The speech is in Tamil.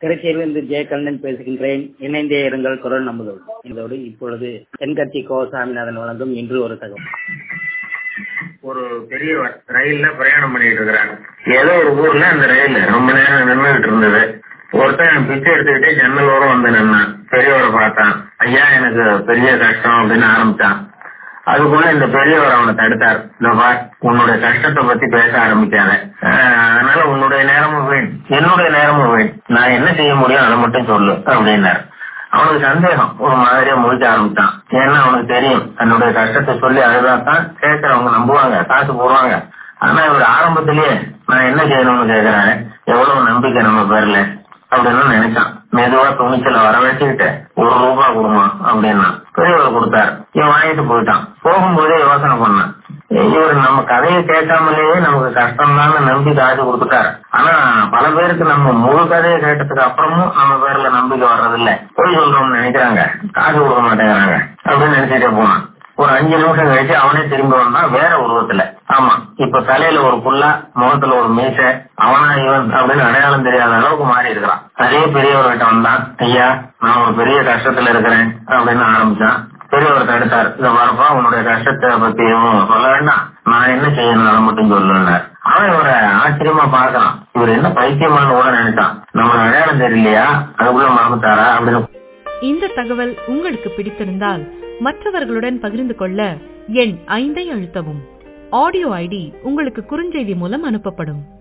திருச்சியிலிருந்து ஜெய கண்ணன் பேசுகின்றேன் இணைந்தே இருங்கள் குரல் நம்புதல் இதோடு இப்பொழுது தென்கட்சி கோ சாமிநாதன் வழங்கும் இன்று ஒரு தகவல் ஒரு பெரிய ரயில்ல பிரயாணம் பண்ணிட்டு இருக்கிறாங்க ஏதோ ஒரு ஊர்ல அந்த ரயில் ரொம்ப நேரம் நின்றுகிட்டு இருந்தது ஒருத்தன் பிச்சை எடுத்துக்கிட்டே ஜன்னல் ஓரம் வந்து நின்னான் பெரியவரை பார்த்தான் ஐயா எனக்கு பெரிய கஷ்டம் அப்படின்னு ஆரம்பிச்சான் அதுக்குள்ள இந்த பெரியவர் அவனை தடுத்தார் இந்த பார் உன்னுடைய கஷ்டத்தை பத்தி பேச ஆரம்பிக்காத ஆஹ் அதனால உன்னுடைய நேரமும் வீண் என்னுடைய நேரமும் வீண் நான் என்ன செய்ய முடியும் அதை மட்டும் சொல்லு அப்படின்னாரு அவனுக்கு சந்தேகம் ஒரு மாதிரியா முழிக்க ஆரம்பிச்சான் ஏன்னா அவனுக்கு தெரியும் தன்னுடைய கஷ்டத்தை சொல்லி அழுதாத்தான் கேட்கறவங்க நம்புவாங்க காசு போடுவாங்க ஆனா இவர் ஆரம்பத்திலேயே நான் என்ன செய்யணும்னு கேக்குறாரு எவ்வளவு நம்பிக்கை நம்ம பேர்ல அப்படின்னு நினைச்சான் மெதுவா துணிச்சல வர வச்சுக்கிட்டு ஒரு ரூபா கொடுமா அப்படின்னா பெரியவர் கொடுத்தாரு இவன் வாங்கிட்டு போயிட்டான் போகும்போதே யோசனை பண்ணான் இவர் நம்ம கதையை கேட்காமலேயே நமக்கு கஷ்டம் தான் நம்பி காசு கொடுத்துட்டாரு ஆனா பல பேருக்கு நம்ம முழு கதையை கேட்டதுக்கு அப்புறமும் நம்ம பேர்ல நம்பிக்கை வர்றதில்ல பொய் சொல்றோம்னு நினைக்கிறாங்க காசு கொடுக்க மாட்டேங்கிறாங்க அப்படின்னு நினைச்சிட்டே போனான் ஒரு அஞ்சு நிமிஷம் கழிச்சு அவனே திரும்பி வந்தான் வேற உருவத்துல ஆமா இப்ப தலையில ஒரு புல்லா முகத்துல ஒரு மீச அவனா இவன் அப்படின்னு அடையாளம் தெரியாத அளவுக்கு மாறி இருக்கிறான் அதே பெரியவர்கிட்ட வந்தான் ஐயா நான் ஒரு பெரிய கஷ்டத்துல இருக்கிறேன் அப்படின்னு ஆரம்பிச்சான் பெரியவர் தடுத்தார் இத வரப்பா உன்னுடைய கஷ்டத்தை பத்தி எதுவும் சொல்ல வேண்டாம் நான் என்ன செய்யணும் அதை மட்டும் சொல்லுன்னார் அவன் இவரை ஆச்சரியமா பாக்குறான் இவர் என்ன பைத்தியமானு கூட நினைச்சான் நம்ம அடையாளம் தெரியலையா அதுக்குள்ள மறந்துட்டாரா அப்படின்னு இந்த தகவல் உங்களுக்கு பிடித்திருந்தால் மற்றவர்களுடன் பகிர்ந்து கொள்ள எண் ஐந்தை அழுத்தவும் ஆடியோ ஐடி உங்களுக்கு குறுஞ்செய்தி மூலம் அனுப்பப்படும்